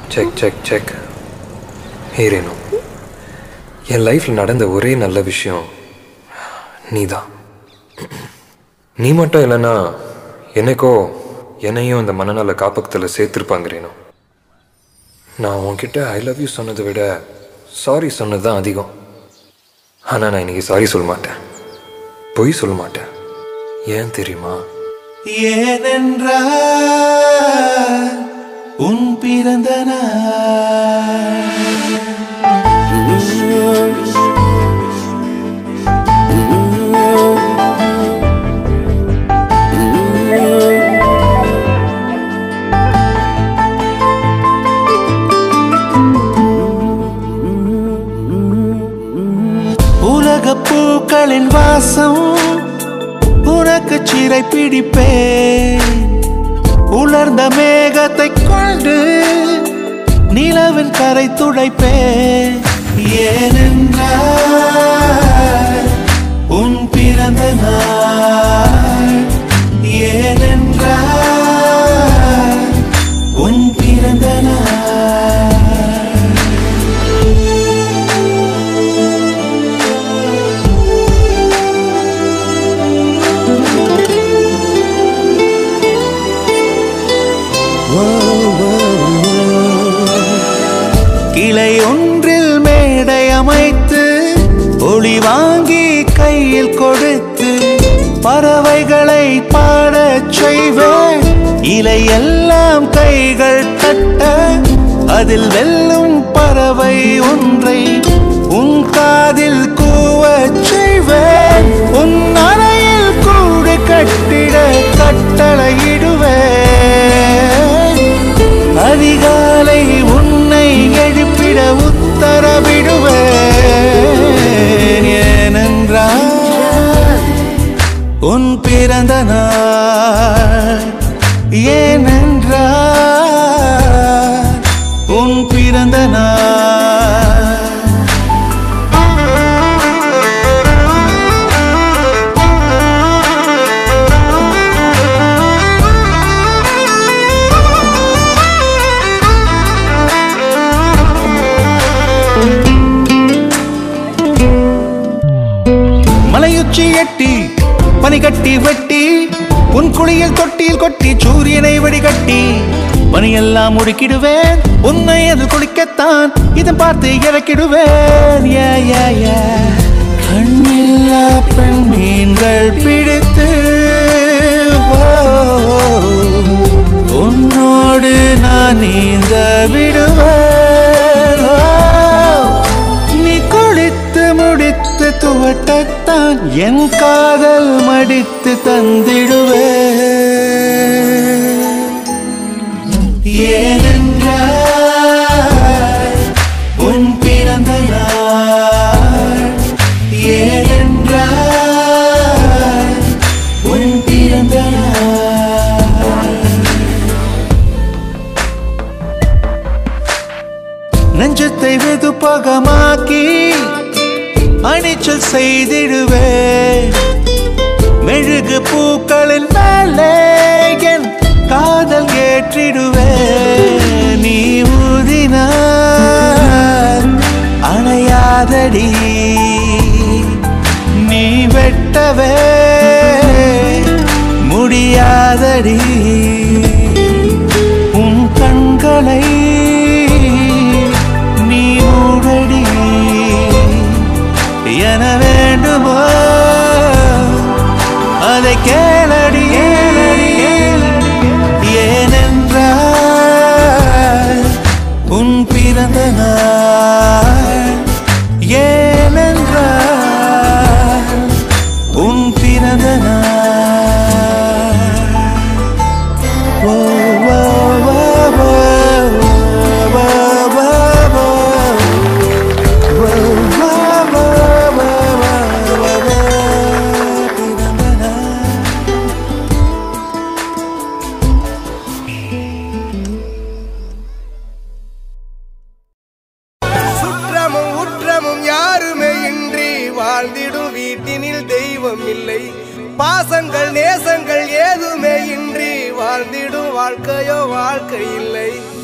Check check check ஹீரேனு என் லைஃப்பில் நடந்த ஒரே நல்ல விஷயம் நீதான் நீ மட்டும் இல்லைன்னா என்னைக்கோ என்னையும் இந்த மனநல காப்பகத்தில் சேர்த்துருப்பாங்க ரேணு நான் உன்கிட்ட ஐ லவ் யூ சொன்னதை விட சாரி சொன்னது தான் அதிகம் ஆனால் நான் இன்னைக்கு சாரி சொல்ல மாட்டேன் பொய் சொல்ல மாட்டேன் ஏன் தெரியுமா ஏனென்றால் உன் பிறந்த நாள் உலக பூக்களின் வாசம் உனக்கு சிறை பிடிப்பேன் உலர்ந்த மேகத்தை கொண்டு நிலவின் கரை துடைப்பேன் ஏனென்றால் உன் பிறந்த நாள் ஏனென்றால் உன் பிறந்த நாள் கிளை ஒன்றில் மேடை அமைத்து ஒளி வாங்கி கையில் கொடுத்து பறவைகளை பாடச் செய்வேன் இலையெல்லாம் கைகள் தட்ட அதில் வெல்லும் பறவை ஒன்றை உன் காதில் கூவச் செய்வேன் உன் அறையில் கூடு கட்டிட கட்டளையிடுவேன் அதிகாலை உன்னை எழுப்பிட உத்தரவிடுவேன் ஏனென்றால் உன் பிறந்த நாள் ஏனென்றால் உன் பிறந்த நாள் மலையுச்சி எட்டி பனி கட்டி வெட்டி உன் குளியல் தொட்டியில் கொட்டி சூரியனை வடிகட்டி பனியெல்லாம் முடுக்கிடுவேன் உன்னை அது குளிக்கத்தான் இதன் பார்த்து இறக்கிடுவேன் ஏ, ஏ, ஏ. கண்ணில்லா பெண் மீன்கள் பிடித்து ஓ, உன்னோடு நான் நீந்த விடுவேன் ஓ. நீ குளித்து முடித்து துவட்டத்தான் என் காதல் மடித்து தந்திடுவே ஏனென்றால் உன் பிறந்த நாள் ஏனென்றால் உன் பிறந்த நாள் நெஞ்சத்தை வெதுப்பகமாக்கி அணிச்சல் செய்திடுவே மெழுகு பூக்களின் மேலே என் காதல் ஏற்றிடுவே நீ ஊதினார் அணையாதடி நீ வெட்டவே முடியாதடி உன் கண்களை நீ மூடடி என வேண்டுமோ அதை கேளடி ஏனென்றால் உன் பிறந்த நாள் ஏனென்றால் உன் பிறந்த நாள் ஓ, ஓ, ஓ, ஓ, ஓ, ஓ, ஓ. சுற்றமும் உற்றமும் யாருமே இன்றி வாழ்ந்திடும் வீட்டினில் தெய்வம் இல்லை பாசங்கள் நேசங்கள் ஏதுமே இன்றி வாழ்ந்திடும் வாழ்க்கையோ வாழ்க்கை இல்லை